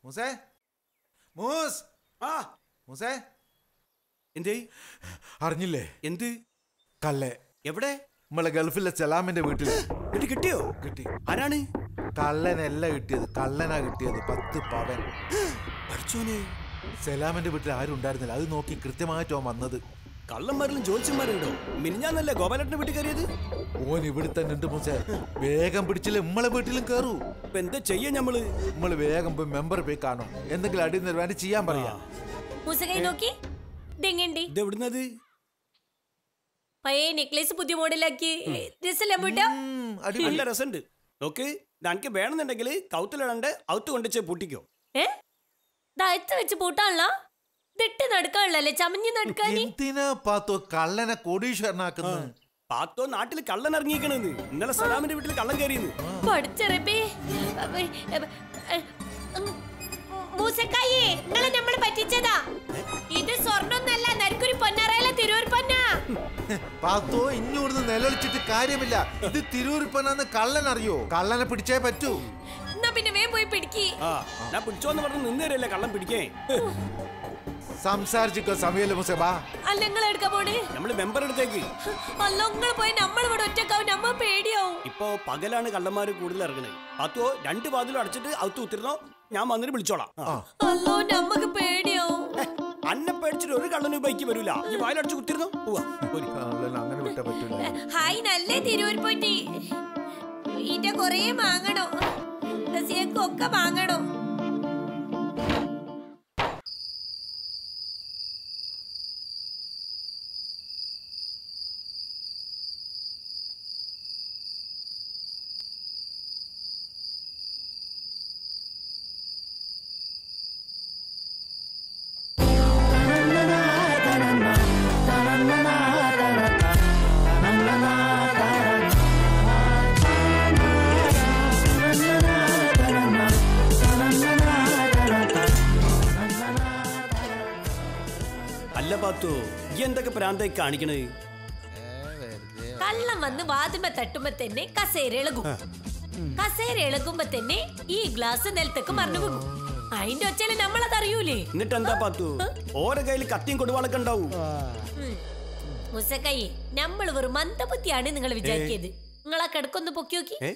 മൂസേ മൂസ് ആ മൂസേ എന്തേ അറിഞ്ഞില്ലേ എന്ത് കള്ളെ എവിടെ നമ്മളെ ഗൾഫിലെ സലാമിന്റെ വീട്ടില് എന്നിട്ട് കിട്ടിയോ കിട്ടി ആരാണ് കള്ളനല്ല കിട്ടിയത് കള്ളനാ കിട്ടിയത് പത്ത് പവൻ പഠിച്ചോനെ സലാമിന്റെ വീട്ടിൽ ആരും ഉണ്ടായിരുന്നില്ല അത് നോക്കി കൃത്യമായിട്ട് അവൻ വന്നത് കള്ളന്മാരിലും ജോത്സ്യന്മാരുണ്ടോ മിനിഞ്ഞാന്നല്ലേ ഗോപാലട്ടന്റെ വീട്ടിൽ കയറിയത് ഓൻ ഇവിടെ തന്നെ ഉണ്ട് മൂസേ വേഗം പിടിച്ചില്ലേ നമ്മളെ വീട്ടിലും കയറൂ ഇപ്പൊ എന്താ ചെയ്യാ ഞമ്മള് നമ്മൾ വേഗം പോയി മെമ്പർ പോയി കാണും എന്തെങ്കിലും അടി വേണ്ടി ചെയ്യാൻ പറയാ മുസകൈ നോക്കി ഇതെങ്ങണ്ടി ഇത് എവിടുന്നത് പഴയ നെക്ലേസ് പുതിയ മോഡലാക്കി രസല്ല മുട്ടാ ഉം, അടി നല്ല രസമുണ്ട് നോക്ക് എനിക്ക് വേണമെന്നുണ്ടെങ്കിൽ കൗത്തിലിടണ്ട് ഔത്ത് കൊണ്ടുവച്ച് പൂട്ടിക്കോ ഏ ദയത്ത് വെച്ച് പൂട്ടാണല്ലോ ഇതിട്ട് നടക്കാണല്ലേ ചമഞ്ഞ് നടക്കാന് എന്തിനാ പാത്തോ കള്ളനെ കോടീശ്വരനാക്കുന്നത് പാത്തോ നാട്ടിൽ കള്ളൻ ഇറങ്ങിയിരിക്കണെന്ന് ഇന്നലെ സലാമിന്റെ വീട്ടിൽ കള്ളൻ കയറിയെന്ന് പഠിച്ചറബേ മൂസക്കായി നിങ്ങളെ നമ്മൾ പറ്റിച്ചതാ ഇത് സ്വർണ്ണൊന്നല്ല നരിക്കുരി പൊന്നറയില തിരൂർ പൊന്ന പാത്തോ ഇഞ്ഞൂടുന്ന് നിലവിളിച്ചിട്ട് കാര്യമില്ല ഇത് തിരൂരിപ്പനാന്ന് കള്ളൻ അറിയോ കള്ളനെ പിടിച്ചേ പറ്റൂ എന്നാ പിന്നെ വേഗം പോയി പിടിക്കി ആ ഞാൻ പിടിച്ചോന്ന് പറഞ്ഞ് നിന്നേരല്ലേ കള്ളൻ പിടിക്കേ സംസാരിച്ചിക്കോ സമയല്ലേ മുസേ ബാ അല്ല നിങ്ങൾ എടുക്കാൻ പോണേ നമ്മള് മെമ്പർ അടുത്തേക്ക് അല്ല നിങ്ങൾ പോയി നമ്മൾ ഇവിടെ ഒറ്റക്കാവും നമ്മ പേടിയാവും ഇപ്പോ പകലാണ് കള്ളന്മാര് കൂടുതൽ ഇറങ്ങണത് പാത്തോ രണ്ട് വാതിലും അടച്ചിട്ട് ഔത്ത് കുത്തിരുന്നോ ഞാൻ വന്നിട്ട് വിളിച്ചോളാം ആ. അല്ലോ നമ്മക്ക് പേടിയാവും അന്നെ പേടിച്ചിട്ട് ഒരു കള്ളനും ബൈക്ക് വരൂല ഈ വായിലടിച്ച് കുത്തിരുന്നോ പോവാ പോരി. കള്ളൻ അങ്ങനെ വിട്ടാ പറ്റൂല ഹായ് നല്ല തിരൂർ പൊറ്റി ഈറ്റ കൊറേ വാങ്ങണോ റസിയക്കൊക്കെ വാങ്ങണോ അല്ല പാത്തു ഈ എന്തൊക്കെ പ്രാന്തായി കാണിക്കണേ കള്ളം വന്ന് വാതിമ തട്ടുമ്പോ തന്നെ കസേര ഇളകും കസേര ഇളകുമ്പോ തന്നെ ഈ ഗ്ലാസ് നിലത്തേക്ക് മറിഞ്ഞു പോകും അതിന്റെ ഒച്ചയില് നമ്മളത് അറിയൂലേ എന്നിട്ട് എന്താ പാത്തു ഓരോ കയ്യിൽ കത്തിയും കൊടുവാളൊക്കെ ഉണ്ടാവും മുസക്കൈ നമ്മൾ വെറും മന്ദബുദ്ധിയാണ് നിങ്ങൾ വിചാരിക്കിയത് നിങ്ങളെ കിടക്കൊന്ന് പൊക്കി നോക്കി ഏ?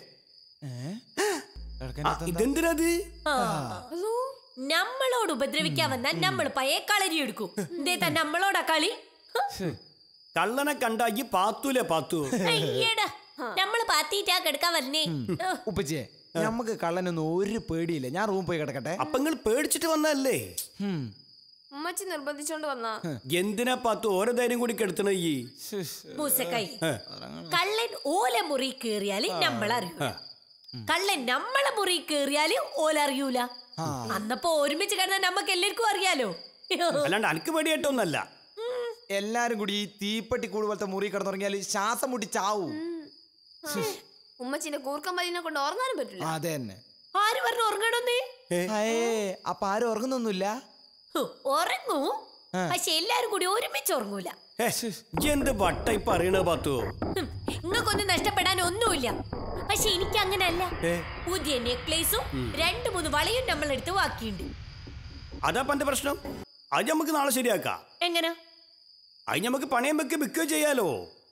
ആ, ഇതെന്തിനത് ആ. നമ്മളോട് ഉപദ്രവിക്കാൻ വന്നാൽ നമ്മൾ പഴയ കളരി എടുക്കും എന്തേതാ നമ്മളോടാ കളി ഹ? കള്ളനെ കണ്ട ഈ പാത്തൂലേ പാത്തു അയ്യടാ നമ്മള് പാത്തിയിട്ടാ കിടക്കാൻ വന്നേ ഓ, ഉപ്പച്ചേ നമുക്ക് കള്ളനൊന്നും ഒരു പേടിയില്ല ഞാൻ റൂം പോയി കിടക്കട്ടെ അപ്പൊ നിങ്ങൾ പേടിച്ചിട്ട് വന്നല്ലേ ഹും. ഉമ്മച്ചി നിർബന്ധിച്ചോണ്ട് വന്നാ എന്തിനാ പാത്തു ഓരോ ധൈര്യം കൂടി കെടുത്തണ ഈ മൂസക്കൈ ഏ. കള്ളൻ ഓല മുറി കേറിയാല് നമ്മളറിയൂ കള്ളൻ നമ്മളെ മുറി കേറിയാല് ഓല അറിയൂല അന്നപ്പോ ഒരുമിച്ച് കിടന്ന നമുക്ക് എല്ലാവർക്കും അറിയാലോ അല്ലാണ്ട് അനക്ക് പേടിയായിട്ടൊന്നല്ല എല്ലാരും കൂടി ഈ തീപ്പെട്ടി കൂട് പോലത്തെ മുറി കിടന്നുറങ്ങിയാൽ ശ്വാസം മുട്ടി ചാവും ഉമ്മച്ചിന്റെ കൂർക്കം പല്ലിനെ കൊണ്ട് ഉറങ്ങാനും പറ്റില്ല അതെ തന്നെ ആര് പറഞ്ഞു ഉറങ്ങണമെന്ന് അയേ അപ്പൊ ആരും ഉറങ്ങുന്നൊന്നുമില്ല ഹ്, ഉറങ്ങൂ പക്ഷെ എല്ലാരും കൂടി ഒരുമിച്ച് ഉറങ്ങൂല ഏ, ഇജ്ജ് എന്ത് വട്ട ഇപ്പൊ അറിയണ പാത്തു ഹും, ഇങ്ങക്കൊന്നും നഷ്ടപ്പെടാൻ ഒന്നുമില്ല പക്ഷെ എനിക്ക് അങ്ങനല്ല ഏ. പുതിയ നെക്ലേസും രണ്ടു മൂന്ന് വളയും നമ്മളെടുത്ത് ബാക്കിയുണ്ട് അതാ പന്റെ പ്രശ്നം അത് നമുക്ക് നാളെ ശരിയാക്കാം എങ്ങനെ അത് നമുക്ക് പണയം വെക്ക് വിൽക്കുകയോ ചെയ്യാലോ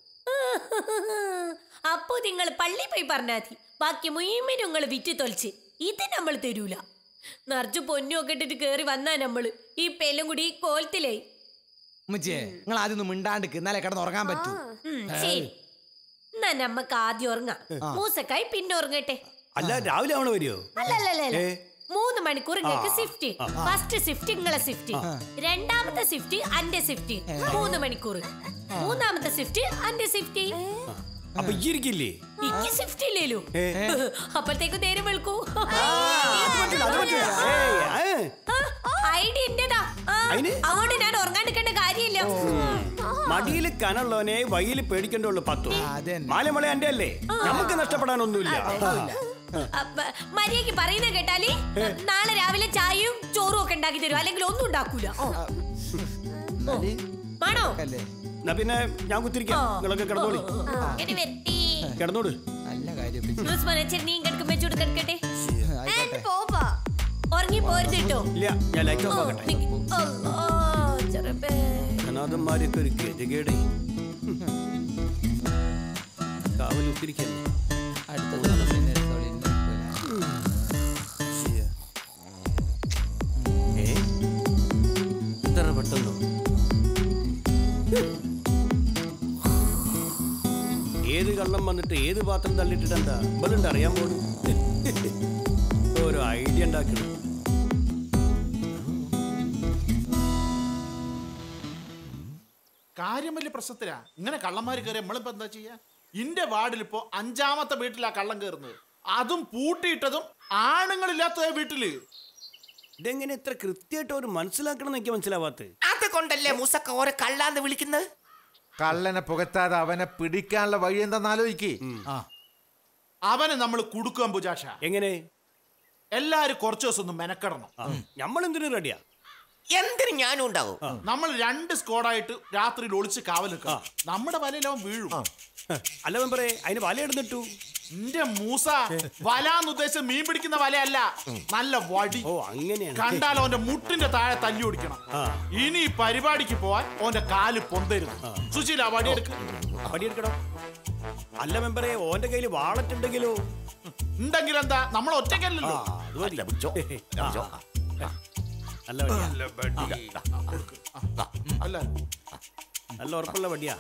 അപ്പോ നിങ്ങൾ പള്ളി പോയി പറഞ്ഞാൽ മതി ബാക്കി മുഴുവൻ നിങ്ങൾ വിറ്റ് തൊലിച്ച് ഇത് നമ്മൾ തരൂല നിറച്ചു പൊന്നും ഒക്കെ ഇട്ടിട്ട് കേറി വന്നാ നമ്മള് ഈ പെല്ലും കൂടി ഈ കോലത്തിലേ ഉമ്മച്ചേ നിങ്ങൾ ആദ്യം ഒന്ന് മിണ്ടാണ്ടിക്ക് എന്നാലേ കിടന്ന് ഉറങ്ങാൻ പറ്റൂ ഉം, ശരി എന്നാ നമ്മക്ക് ആദ്യം ഉറങ്ങാം മൂസക്കായി പിന്നെ ഉറങ്ങട്ടെ അല്ല രാവിലെ ആവണ വരുമോ അല്ലല്ലല്ല ഏ. മൂന്ന് മണിക്കൂർ നിങ്ങൾക്ക് സിഫ്റ്റ് ഫസ്റ്റ് സിഫ്റ്റ് നിങ്ങളെ സിഫ്റ്റ് രണ്ടാമത്തെ സിഫ്റ്റ് അന്റെ സിഫ്റ്റ് മൂന്ന് മണിക്കൂർ മൂന്നാമത്തെ സിഫ്റ്റ് അന്റെ സിഫ്റ്റ് അപ്പൊ ഈ ഇരിക്കില്ലേ ഇക്ക് സിഫ്റ്റ് ഇല്ലേലോ ഏ. അപ്പോഴത്തേക്ക് നേരം വെളുക്കൂ അത് പറ്റില്ല അത് പറ്റില്ല ഏയ്, ഏ. ഐഡിയ എന്റേതാ ആ, അയിന്? അതുകൊണ്ട് ഞാൻ ഉറങ്ങാണ്ടിരിക്കേണ്ട കാര്യമില്ല മടിയിൽ കനുള്ളവനെ വയ്യിൽ പേടിക്കണ്ടുള്ളൂ പത്തു അതന്നെ. മാലമള എന്റെ അല്ലേ നമുക്ക് നഷ്ടപ്പെടാനൊന്നുമില്ല അപ്പ- മര്യാദയ്ക്ക് പറയുന്നത് കേട്ടാല് നാളെ രാവിലെ ചായയും ചോറും ഒക്കെ ഉണ്ടാക്കി തരും അല്ലെങ്കിൽ ഒന്നും ഉണ്ടാക്കൂല ഓ. ഓ. ആണോ അല്ലേ എന്നാ പിന്നെ ഞാൻ കുത്തിരിക്കാം നിങ്ങളൊക്കെ കിടന്നോളി ഇങ്ങനെ വെട്ടി കിടന്നോട് നല്ല കാര്യം ഉപ്പച്ചി. ക്രിസ്മസ് നീ കിടക്കും വെച്ചോട് കിടക്കട്ടെ ആയിക്കോട്ടെ പോപ്പാ ഉറങ്ങിപ്പോ പോരുത് കേട്ടോ ഇല്ല ഞാൻ ലൈറ്റ് ഓഫ് ഓ, ആക്കട്ടെ നിക്ക്. അല്ലാ, ചെറുപ്പേ. അനാഥന്മാരെയൊക്കെ ഒരു ഗതികേടേ കാവൽ ഒത്തിരിക്കല്ലേ അടുത്ത ദിവസം പിന്നെ സോളിന്റെ അടുത്ത് ഏ ഇത്ര പെട്ടെന്നോ ഏത് കള്ളം വന്നിട്ട് ഏത് പാത്രം തള്ളിയിട്ടിട്ട് എന്താ ഇവലുണ്ട് അറിയാൻ പോണു ഓരോ ഐഡിയ ഉണ്ടാക്കണം കാര്യം വലിയ പ്രശ്നത്തിലാ ഇങ്ങനെ കള്ളന്മാര് കയറി നമ്മളിപ്പോ എന്താ ചെയ്യാ ഇന്റെ വാർഡിൽ ഇപ്പോ അഞ്ചാമത്തെ വീട്ടിലാ കള്ളം കയറുന്നത് അതും പൂട്ടിയിട്ടതും ആണുങ്ങളില്ലാത്ത വീട്ടില് ഇതെങ്ങനെ ഇത്ര കൃത്യമായിട്ട് ഒരു മനസ്സിലാക്കണം എന്ന് എനിക്ക് മനസ്സിലാവാത്ത അതുകൊണ്ടല്ലേ മുസക്ക ഓരോ കള്ളാന്ന് വിളിക്കുന്നത് കള്ളനെ പുകത്താതെ അവനെ പിടിക്കാനുള്ള വഴി എന്താന്ന് ആലോചിക്ക് അവനെ നമ്മൾ കുടുക്കാൻ പുജാഷ എങ്ങനെ എല്ലാരും കുറച്ചു ദിവസം ഒന്ന് മെനക്കെടണം നമ്മൾ എന്തിനു റെഡിയാ എന്തിനു ഞാനും ഉണ്ടാവും നമ്മൾ രണ്ട് സ്ക്വാഡായിട്ട് രാത്രിയിൽ ഒളിച്ച് കാവൽ നിൽക്കണം നമ്മുടെ വലയിലവൻ വീഴും അല്ല മെമ്പറേ അതിന് വലയിടുന്നിട്ടു എന്റെ മൂസ വലാന്ന് ഉദ്ദേശിച്ച് മീൻ പിടിക്കുന്ന വലയല്ല നല്ല വടി ഓ അങ്ങനെയാണ് കണ്ടാൽ അവന്റെ മുട്ടിന്റെ താഴെ തല്ലി ഓടിക്കണം ആ. ഇനി ഈ പരിപാടിക്ക് പോവാൻ അവന്റെ കാല് പൊന്തരുത് സുശീല വടി എടുക്ക പടിയെടുക്കണോ അല്ല മെമ്പറേ ഓന്റെ കയ്യിൽ വാളറ്റ് ഉണ്ടെങ്കിലോ ഉണ്ടെങ്കിൽ എന്താ നമ്മൾ ആ ഒറ്റയ്ക്കല്ലല്ലോ അത് മതി. പിടിച്ചോ. ആ. നല്ല വടിയാ അല്ല നല്ല ഉറപ്പുള്ള വടിയാ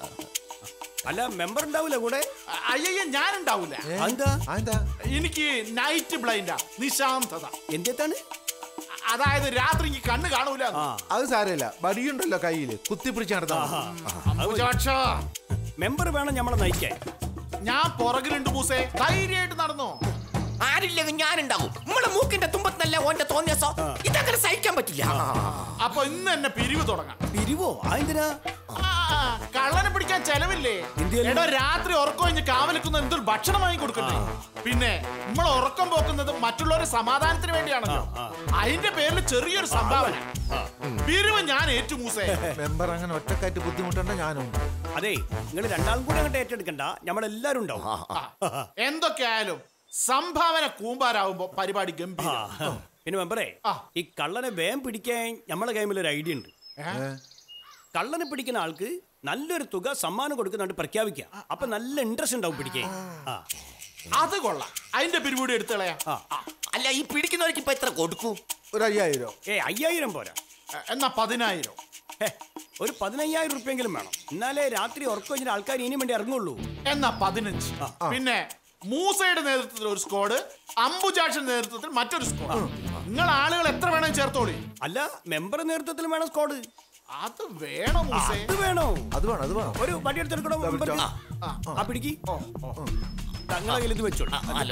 അല്ല മെമ്പർ ഉണ്ടാവൂല കൂടെ അയ്യയ്യ ഞാൻ ഉണ്ടാവൂല എന്താ അതെന്താ എനിക്ക് നൈറ്റ് ബ്ലൈൻഡാ നിശാന്തത എന്താണ് അതായത് രാത്രി എനിക്ക് കണ്ണ് കാണൂല ആ അത് സാരമില്ല വടിയുണ്ടല്ലോ കയ്യില് കുത്തിപ്പിടിച്ച് നടത്താം പൂജാക്ഷ, മെമ്പർ വേണം നമ്മളെ നയിക്കാൻ ഞാൻ പുറകിലുണ്ട് മൂസേ ധൈര്യമായിട്ട് നടന്നോ ആരില്ലെങ്കിൽ ഞാനുണ്ടാവും നമ്മളെ മൂക്കിന്റെ തുമ്പത്തല്ല ഓന്റെ തോന്നിയസോ ഇതങ്ങനെ സഹിക്കാൻ പറ്റില്ല അപ്പൊ ഇന്ന് തന്നെ പിരിവ് തുടങ്ങാം പിരിവോ അതെന്തിനാ ആ, കള്ളനെ പിടിക്കാൻ ചെലവില്ലേ എന്തിയല്ലേ? എടോ രാത്രി ഉറക്കം കഴിഞ്ഞ് കാവലിക്കുന്ന എന്തൊരു ഭക്ഷണം വാങ്ങി കൊടുക്കണ്ടേ പിന്നെ നമ്മൾ ഉറക്കം പോക്കുന്നത് മറ്റുള്ളവരുടെ സമാധാനത്തിന് വേണ്ടിയാണല്ലോ അതിന്റെ പേരിൽ ചെറിയൊരു സംഭാവന പിരിവ് ഞാൻ ഏറ്റു മൂസേ മെമ്പർ അങ്ങനെ ഒറ്റക്കാറ്റ് ബുദ്ധിമുട്ടണ്ട ഞാനും അതെ നിങ്ങൾ രണ്ടാളും കൂടെ അങ്ങോട്ട് ഏറ്റെടുക്കണ്ട നമ്മളെല്ലാരും ഉണ്ടാവും എന്തൊക്കെയായാലും സംഭാവന കൂമ്പാരാവുമ്പോ പരിപാടി ഗംഭീര ആ. പിന്നെ മെമ്പറേ ആ. ഈ കള്ളനെ വേഗം പിടിക്കാൻ നമ്മളെ കൈമിൽ ഒരു ഐഡിയ ഉണ്ട് ഏ? കള്ളനെ പിടിക്കുന്ന ആൾക്ക് നല്ലൊരു തുക സമ്മാനം കൊടുക്കുന്നുണ്ട് പ്രഖ്യാപിക്കുക അപ്പൊ നല്ല ഇൻട്രസ്റ്റ് ഉണ്ടാവും പിടിക്കാൻ ആ അത് കൊള്ളാം അതിന്റെ പിരിവൂടി എടുത്തളയാ ആ അല്ല ഈ പിടിക്കുന്നവർക്ക് ഇപ്പൊ എത്ര കൊടുക്കും ഒരു അയ്യായിരം ഏ അയ്യായിരം പോരാ എന്നാ പതിനായിരം ഹേ, ഒരു പതിനയ്യായിരം റുപ്യെങ്കിലും വേണം എന്നാലേ രാത്രി ഉറക്കം കഴിഞ്ഞ ആൾക്കാർ ഇനി വേണ്ടി ഇറങ്ങുള്ളൂ എന്നാ പതിനഞ്ച് പിന്നെ മൂസയുടെ നേതൃത്വത്തിൽ ഒരു സ്ക്വാഡ് അംബുജാക്ഷൻ നേതൃത്വത്തിൽ മറ്റൊരു സ്ക്വാഡ് നിങ്ങൾ ആളുകൾ എത്ര വേണം ചേർത്തോളി അല്ല മെമ്പർ നേതൃത്വത്തിൽ വേണം സ്ക്വാഡ് അത് വേണം മൂസേ അത് വേണോ അത് വേണം അത് വേണം ഒരു വടി എടുത്തെടുക്കണോ മെമ്പർക്ക്? ആ പിടിക്ക് തങ്ങളെ കയ്യിൽ ഇത് വെച്ചോളൂ ആ, അല്ല.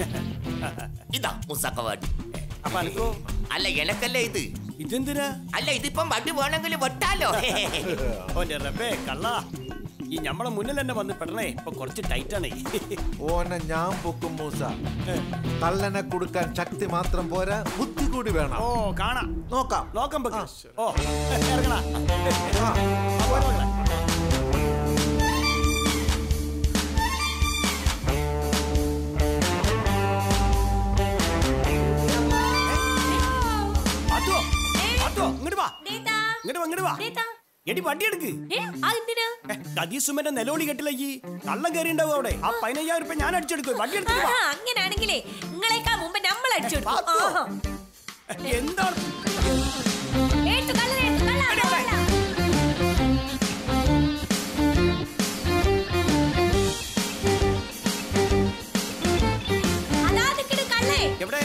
ഇതാ മുസക്ക വടി അപ്പൊ അനക്കോ അല്ല എനക്കല്ലേ ഇത് ഇതെന്തിനാ അല്ല ഇതിപ്പം വടി വേണമെങ്കിൽ വെട്ടാലോ ഓന്റെ റബ്ബേ കള്ള ഈ ഞമ്മളെ മുന്നിൽ തന്നെ വന്ന് പെടണേ ഇപ്പൊ കുറച്ച് ടൈറ്റ് ആണ് ഓനെ ഞാൻ പൊക്കും മൂസ കള്ളനെ കൊടുക്കാൻ ശക്തി മാത്രം പോരാ ബുദ്ധി കൂടി വേണം ഓ കാണാം നോക്കാം നോക്കാം വെക്ക്. ഓ ഇറങ്ങണ അതോ അതോ ഇങ്ങോട്ട് വാ ദേത്താ, ഇങ്ങോട്ട് വാ ഇങ്ങോട്ട് വാ ദേത്താ. എടി വണ്ടി എടുക്ക് ഏ, അതെന്തിനാ? കദീസുമന്റെ നിലവിളി കെട്ടില്ല ഈ കള്ളം കയറി ഉണ്ടാവും അവിടെ ആ പതിനയ്യായിരം റുപ്യ ഞാൻ അടിച്ചെടുക്കും വണ്ടി എടുത്തിട്ട് വാ ആഹാ, അങ്ങനാണെങ്കിലേ നിങ്ങളെക്കാ മുമ്പ് നമ്മൾ അടിച്ചു പാത്തോ. എന്താണ് എവിടെ?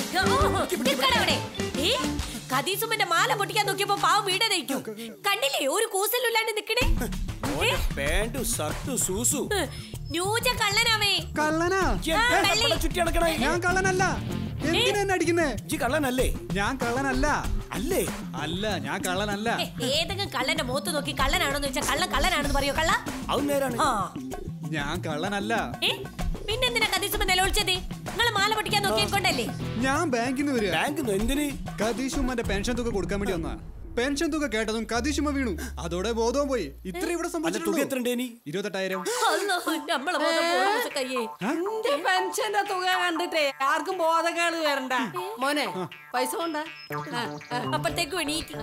കദീസുമന്റെ മാല പൊട്ടിക്കാൻ നോക്കിയപ്പോ പാവം വീട് നയിക്കും കണ്ടില്ലേ ഒരു കൂസലില്ലാണ്ട് നിക്കണേ ഏ, പാന്റും ഷർട്ടും സൂസു ന്യൂജ കള്ളനാവേ കള്ളനാ ആ, കള്ളി. ചുറ്റി നടക്കണേ ഞാൻ കള്ളനല്ല എന്തിനാ എന്നെ അടിക്കുന്നേ ഇജ്ജ് കള്ളനല്ലേ ഞാൻ കള്ളനല്ല അല്ലേ അല്ല ഞാൻ കള്ളനല്ല ഏ, ഏതെങ്കിലും കള്ളന്റെ മുഖത്ത് നോക്കി കള്ളനാണോന്ന് വെച്ചാൽ കള്ളൻ കള്ളനാണെന്ന് പറയോ കള്ള അത് നേരാണ് ആ ഞാൻ കള്ളനല്ല ഏ പിന്നെന്തിനാ കദീസുമ നിലവിളിച്ചത് നിങ്ങൾ മാല പൊട്ടിക്കാൻ നോക്കിയത് കൊണ്ടല്ലേ ഞാൻ ബാങ്കിൽ നിന്ന് വരിക ബാങ്ക് എന്തിന് കതീഷ് ഉമ്മന്റെ പെൻഷൻ തുക കൊടുക്കാൻ വേണ്ടി വന്നാ പെൻഷൻ തുക കേട്ടതും കതിശുമ വീണു അതോടെ ബോധവും പോയി ഇത്ര ഇവിടെ അല്ല തുക എത്ര ഉണ്ട് ഇനി ഇരുപത്തെട്ടായിരം അല്ലോ, നമ്മളെ ബോധം പോണ മൂസക്കയ്യേ. എന്റെ പെൻഷന്റെ തുക കണ്ടിട്ടേ ആർക്കും ബോധക്കേട് വരണ്ട മോനെ പൈസ കൊണ്ടാ ആ, ആ, അപ്പഴത്തേക്കും എണീക്ക്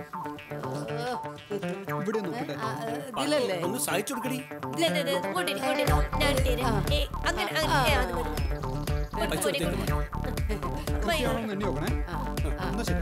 ഇവിടെ നോക്കട്ടെ ആ, ഇതിലല്ലേ ഒന്ന് സഹായിച്ചു കൊടുക്കടി ഇല്ല, ഇല്ല, ഇല്ല, ഇങ്ങോട്ട് ഇരി, ഇങ്ങോട്ട് ഇരി. ഞാൻ ഇട്ടുതരാം. ഏയ്, അങ്ങനെ അങ്ങനെ ഏയ്, അത് മതി. പൈസ പോരെ. കൊടുത്തേക്ക് വയ്യ. കൃത്യമാണോന്ന് എണ്ണി നോക്കണേ എന്നാ ശരി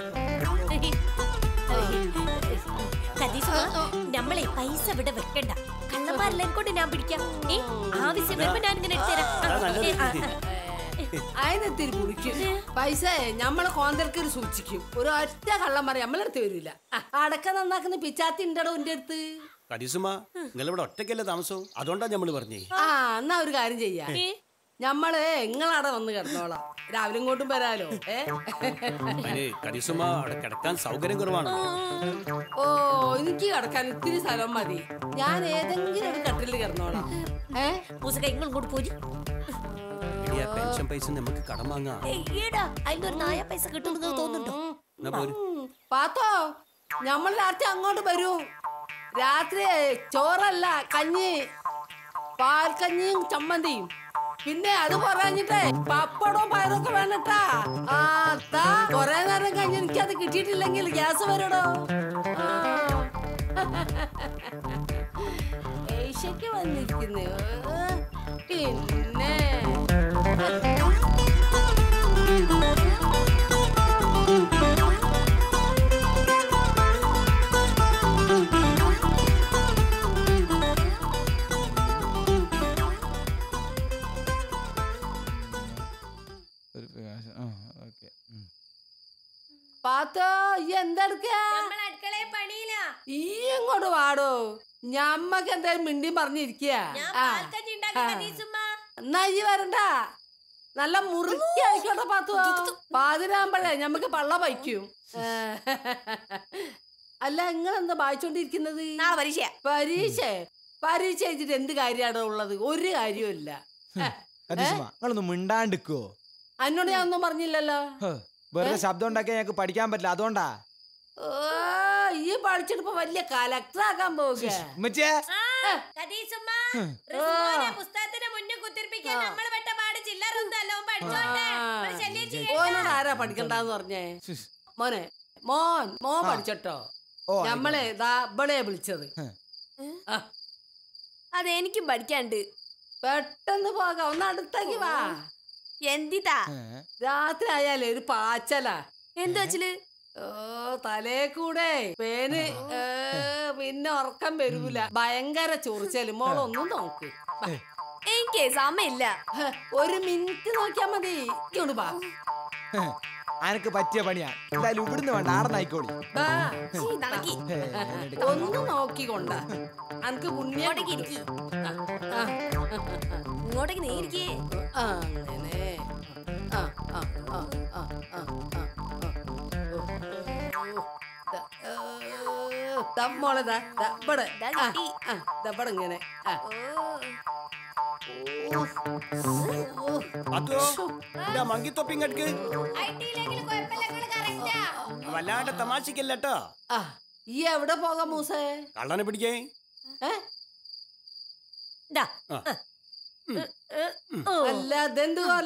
കതീസുമ, നമ്മളെ പൈസ ഇവിടെ വെക്കണ്ട കള്ളന്മാരെല്ലാം കൊണ്ട് ഞാൻ പിടിക്കാം ഏ ആവശ്യം വരുമ്പോ ഞാൻ ഇങ്ങനെ എടുത്തുതരാം അതാ നല്ലത്. ഏ, ആ, ആ. അതിനെത്തിരി കുടിക്കും പൈസ ഞമ്മളെ കോന്തൽക്കൊരു സൂക്ഷിക്കും ഒരു ഒറ്റ കള്ളം പറയാം നമ്മളെടുത്ത് വരില്ല അടക്ക നന്നാക്കുന്ന പിച്ചാത്തി ഉണ്ടടോ എന്റെ അടുത്ത് കരീസുമ നിങ്ങൾ ഇവിടെ ഒറ്റയ്ക്കല്ലേ താമസവും അതുകൊണ്ടാ നമ്മള് പറഞ്ഞേ ആ എന്നാ ഒരു കാര്യം ചെയ്യാം ഞമ്മള് നിങ്ങളവിടെ വന്ന് കിടന്നോളാം രാവിലെ ഇങ്ങോട്ടും വരാലോ ഏ അതിന് കരീസുമ അവിടെ കിടക്കാൻ സൗകര്യം കുറവാണ് ഓ എനിക്ക് കിടക്കാൻ ഇത്തിരി സ്ഥലം മതി ഞാൻ ഏതെങ്കിലും ഒരു കട്ടിലിൽ കിടന്നോളാം ഏ മൂസക്ക ഇങ്ങൾ ഇങ്ങോട്ട് പോരി ഇനി ആ പെൻഷൻ പൈസ നമുക്ക് കടം വാങ്ങാം ഏയ്, ഈടാ അതിന്റെ ഒരു നായ പൈസ കിട്ടുമെന്ന് തോന്നുന്നുണ്ടോ എന്നാ പോര് ഉം, പാത്തോ നമ്മൾ രാത്രി അങ്ങോട്ട് വരൂ രാത്രി ചോറല്ല കഞ്ഞി പാൽക്കഞ്ഞിയും ചമ്മന്തിയും പിന്നെ അത് പറഞ്ഞിട്ടേ പപ്പടവും പയറൊക്കെ വേണട്ടാ ആ താ കൊറേ നേരം കഴിഞ്ഞ് എനിക്ക് അത് കിട്ടിയിട്ടില്ലെങ്കിൽ ഗ്യാസ് വരടോ ഏഷ്യക്ക് വന്നിരിക്കുന്നു പിന്നെ ഒരു പ്രകാശം ആ ഓക്കെ പാത്തോ ഈ എന്തെടുക്കാ നമ്മൾ അടുക്കളയിൽ പണിയില്ല ഈ ഇങ്ങോട്ട് വാടോ ഞമ്മക്ക് എന്തായാലും മിണ്ടി പറഞ്ഞിരിക്കുക ഞാൻ പാൽക്കഞ്ഞി ഉണ്ടാക്കി കതീസുമ്മ എന്നാ ഈ വരണ്ട നല്ല മുറുക്കി ആയിക്കോട്ടെ പാത്തു പാതിരാകുമ്പോഴേ ഞമ്മക്ക് പള്ള വയ്ക്കും അല്ല നിങ്ങൾ എന്താ വായിച്ചോണ്ടിരിക്കുന്നത് നാളെ പരീക്ഷ പരീക്ഷ പരീക്ഷ എഴുതിട്ട് എന്ത് കാര്യമാണോ ഉള്ളത് ഒരു കാര്യമില്ല കതിശുമ നിങ്ങളൊന്ന് മിണ്ടാണ്ടിക്കോ അന്നോട് ഞാൻ ഒന്നും പറഞ്ഞില്ലല്ലോ വെറുതെ ശബ്ദം ഉണ്ടാക്കിയാൽ ഞങ്ങൾക്ക് പഠിക്കാൻ പറ്റില്ല അതുകൊണ്ടാ ഓ ഈ പഠിച്ചിട്ട് ഇപ്പൊ വലിയ കലക്ടർ ആക്കാൻ പോവുക ഉമ്മച്ചിയെ കതീസുമ്മ റിസ്വാനെ പുസ്തകത്തിന് മുന്നിൽ കുത്തിരിപ്പിക്കാൻ നമ്മൾ പെട്ട പാട് ചില്ലറൊന്നും അല്ല ഓൻ പഠിച്ചോട്ടെ ഒരു ശല്യം ചെയ്യണ്ട. ഓനോട് ആരാ പഠിക്കണ്ടെന്ന് പറഞ്ഞേ മോനെ മോൻ മോൻ പഠിച്ചട്ടോ ഓ ഞമ്മളെ ദാ ഇബളെ വിളിച്ചത് ആ, അതെനിക്കും പഠിക്കാണ്ട് പെട്ടെന്ന് പോകാം ഒന്ന് അടുത്തേക്ക് വാ എന്തിതാ ഏ? രാത്രി ആയാലേ ഒരു പാച്ചലാ എന്ത് വെച്ചില് ഓ തലേ കൂടെ പേന് ഏ, പിന്നെ ഉറക്കം വരൂല ഭയങ്കര ചൊറിച്ചല് മോളൊന്നും നോക്ക് വാ. എനിക്ക് സമയമില്ല ഹ, ഒരു മിനിറ്റ് നോക്കിയാ മതി ഇങ്ങോട്ട് വാ അനക്ക് പറ്റിയ പണിയാ എന്തായാലും ഇവിടുന്ന് വേണ്ട ആടെ നായിക്കോളി വാ. ചീ, നടക്കി ഏ, എന്നെ ഒന്ന് നോക്കിക്കൊണ്ട അനക്ക് പുണ്യം ഇങ്ങോട്ടേക്ക് ഇരിക്കി ആ, ആ. ഇങ്ങോട്ടേക്ക് നീ ഇരിക്കേ ആ, അങ്ങനെ ആ, ആ, ആ, ആ, ആ, ആ, ആ. ഓ, ഓ, ദാ, ഏ, ദാ മോളെ ദാ, ദാ ഇബടെ. ദാ ആ, കിട്ടി. ആ, ദാ ഇബടെ ഇങ്ങനെ ആ. ഓ, അതോ ഇതാ മങ്കിത്തൊപ്പി ഇങ്ങട്ക്ക് ഐടിയിലെങ്കിലും കുഴപ്പമില്ല, ഇങ്ങള് correct ആ. വല്ലാണ്ട് തമാശക്കല്ലോ ആ, ഈ എവിടെ പോകാം മൂസേ കള്ളനെ പിടിക്കേ ഏ ദാ, ആ. ആ. ഏ, ഏ, ഓ. അല്ല അതെന്ത് കോല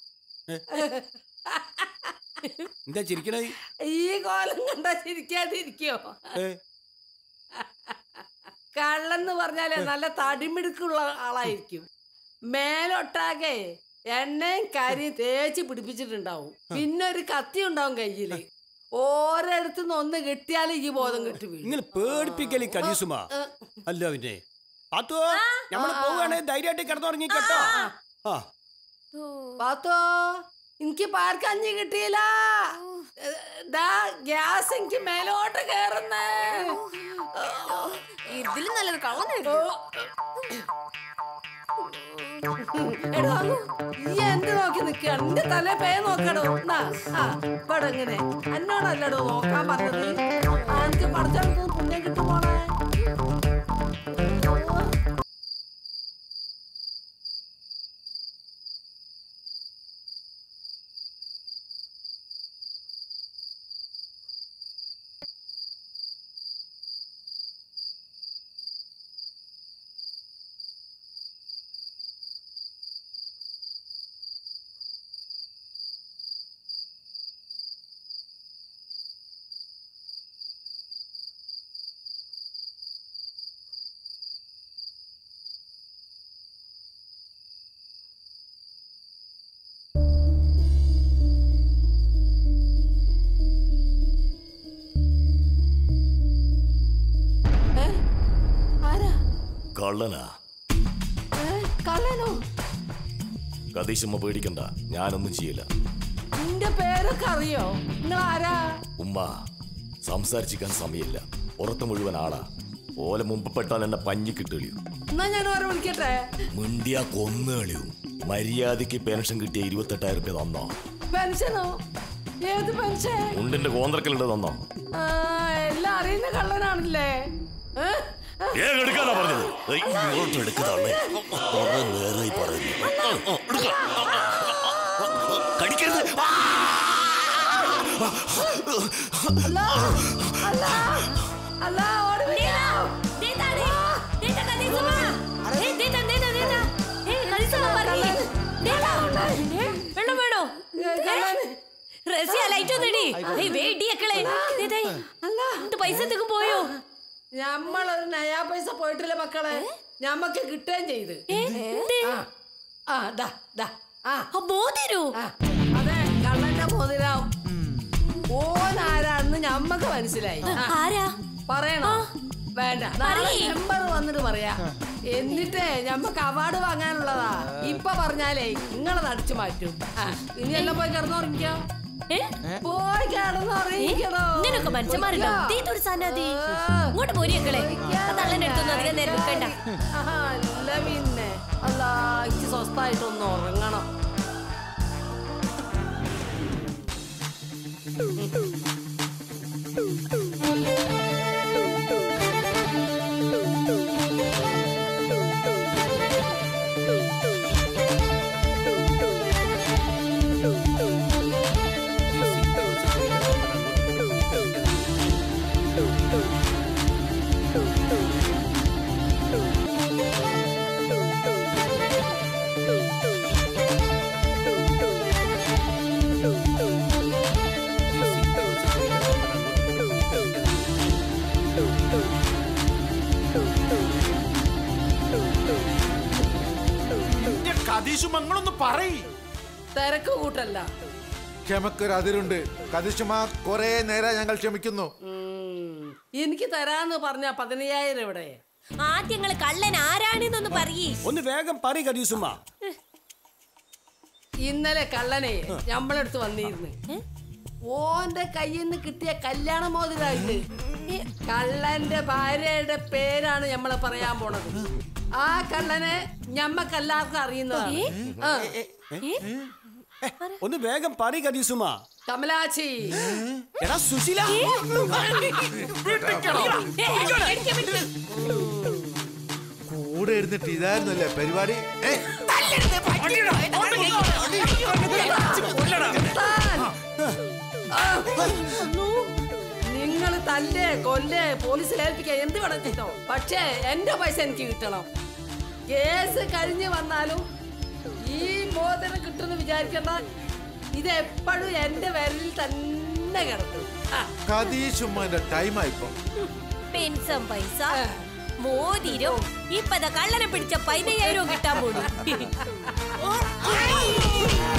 എന്താ ചിരിക്കണേ ഈ കോലം കണ്ടാ ചിരിക്കാതിരിക്കോ ഏ, കള്ളെന്ന് പറഞ്ഞാലേ നല്ല തടിമിടുക്കുള്ള ആളായിരിക്കും മേലൊട്ടാകെ എണ്ണയും കരി തേച്ച് പിടിപ്പിച്ചിട്ടുണ്ടാവും പിന്നെ ഒരു കത്തി ഉണ്ടാവും കയ്യില് ഓരോരുത്തുനിന്ന് ഒന്ന് കിട്ടിയാലും ഈ ബോധം കിട്ടി വീഴും നിങ്ങൾ പേടിപ്പിക്കലി കരീസുമാ അല്ല പിന്നെ പാത്തോ നമ്മള് പോവുകയാണെ ധൈര്യമായിട്ട് കിടന്നുറങ്ങി കേട്ടോ ആ പാത്തോ എനിക്ക് പാർക്കഞ്ഞി കിട്ടിയില്ല ദാ ഗ്യാസ് എനിക്ക് മേലോട്ട് കേറുന്നേ ഇതിലും നല്ലത് കള്ളനെ ഓ. എടോ, ഈ എന്ത് നോക്കി നിക്ക എന്റെ തല പേ നോക്കടോ എന്നാ ആ പടങ്ങനെ എന്നോടല്ലടോ നോക്കാൻ പറഞ്ഞത് എനിക്ക് പഠിച്ചെടുത്ത് പുണ്യം കിട്ടുമോളെ കള്ളനാ ഏ, കള്ളനോ കതീശമ്മ പേടിക്കണ്ട ഞാനൊന്നും ചെയ്യില്ല നിന്റെ പേരൊക്കെ അറിയോ നിങ്ങൾ ആരാ ഉമ്മ സംസാരിച്ചിക്കാൻ സമയമില്ല പുറത്ത് മുഴുവൻ ആളാ ഓലെ മുമ്പ് പെട്ടാൽ എന്നെ പഞ്ഞി കിട്ടുകയോ എന്നാ ഞാൻ ഓരോ വിളിക്കട്ടെ മിണ്ടിയ കൊന്നുകളിയും മര്യാദയ്ക്ക് പെൻഷൻ കിട്ടിയ ഇരുപത്തെട്ടായിരം രൂപ തന്നോ പെൻഷനോ ഏത് പെൻഷൻ ഉണ്ടിന്റെ കോന്തറക്കലുണ്ട് തന്നോ ആ, എല്ലാം അറിയുന്ന കള്ളനാണല്ലേ ഏ? ഏത് എടുക്കാനാ പറഞ്ഞത് ഏയ്, ഇങ്ങോട്ട് എടുക്കുന്നതാണേ കുറെ നേരമായി പറയുന്നു ആ, ആ, എടുക്ക. കടിക്കരുത് ആ! അല്ല അല്ല അല്ല ഓടി വരൂ. വെള്ളം വേണോ റസിയ ലൈറ്റ് ഒന്നടി വേടിയക്കളെ പൈസ എന്തൊക്കെ പോയോ ഞമ്മളൊരു നയാ പൈസ പോയിട്ടില്ല മക്കളെ ഞമ്മക്ക് കിട്ടുകയും ചെയ്ത് ആ. ആ ദാ ദാ ആ മോതിരോ ആ, അതെ കള്ളന്റെ മോതിരം ഓൻ ആരാണെന്ന് ഞമ്മക്ക് മനസ്സിലായി ആ, ആരാ പറയണോ വേണ്ട നാളെ പറയ്. മെമ്പർ വന്നിട്ട് പറയാ എന്നിട്ട് ഞമ്മക്ക് അവാർഡ് വാങ്ങാനുള്ളതാ ഇപ്പൊ പറഞ്ഞാലേ നിങ്ങളത് അടിച്ചു മാറ്റും ആ, ഇനി എല്ലാം പോയി കിടന്നുറങ്ങിക്കോ ഏ? പോയി കിടന്നുറങ്ങിക്കണോ ഇങ്ങനൊക്കെ മനുഷ്യന്മാരുണ്ടോ ഇതേതൊരു സന്നാതി ഇങ്ങോട്ട് പോരിയക്കളെ തള്ളന്റെ അടുത്തൊന്നും അധികം നേരം നിൽക്കണ്ട ആഹാ, അല്ല പിന്നെ അല്ല എനിക്ക് സ്വസ്ഥായിട്ടൊന്ന് ഉറങ്ങണം എന്റെ കതീശു മങ്ങളൊന്ന് പറയ് തിരക്ക് കൂട്ടല്ല ക്ഷമക്കൊരു അതിരുണ്ട് കതിശുമ കുറെ നേരം ഞങ്ങൾ ക്ഷമിക്കുന്നു ഉം. എനിക്ക് തരാന്ന് പറഞ്ഞ പതിനയ്യായിരം ഇവിടെ ആദ്യം നിങ്ങള് കള്ളൻ ആരാണെന്നൊന്ന് പറയേ ഒന്ന് വേഗം പറ കദീസുമ്മ ഇന്നലെ കള്ളനെ ഞമ്മളടുത്ത് വന്നിരുന്നു ഓന്റെ കയ്യിൽ നിന്ന് കിട്ടിയ കല്യാണ മോതിരായിട്ട് കള്ളന്റെ ഭാര്യയുടെ പേരാണ് ഞമ്മള് പറയാൻ പോണത് ആ കള്ളനെ ഞമ്മക്കെല്ലാവർക്കും അറിയുന്നതാണ് ആ. ഒന്ന് വേഗം പറ കദീസുമ്മ കമലാച്ചി എടാ സുശീല കൂടെ ഇരുന്നിട്ട് ഇതായിരുന്നല്ലേ പരിപാടി ഏ, നിങ്ങൾ തല്ലേ കൊല്ലേ പോലീസിൽ ഏൽപ്പിക്കാൻ എന്ത് വേണം ചെയ്തോ പക്ഷേ എന്റെ പൈസ എനിക്ക് കിട്ടണം കേസ് കഴിഞ്ഞ് വന്നാലും ഈ മോതിരം കിട്ടുമെന്ന് വിചാരിക്കണ്ട ഇത് എപ്പോഴും എന്റെ വിരലിൽ തന്നെ കിടക്കും ആ, കതീശുമ്മന്റെ ടൈമായിപ്പോ പെൻഷൻ പൈസ മോതിരം ഇപ്പത കള്ളനെ പിടിച്ച പതിനയ്യായിരം കിട്ടാൻ പോലും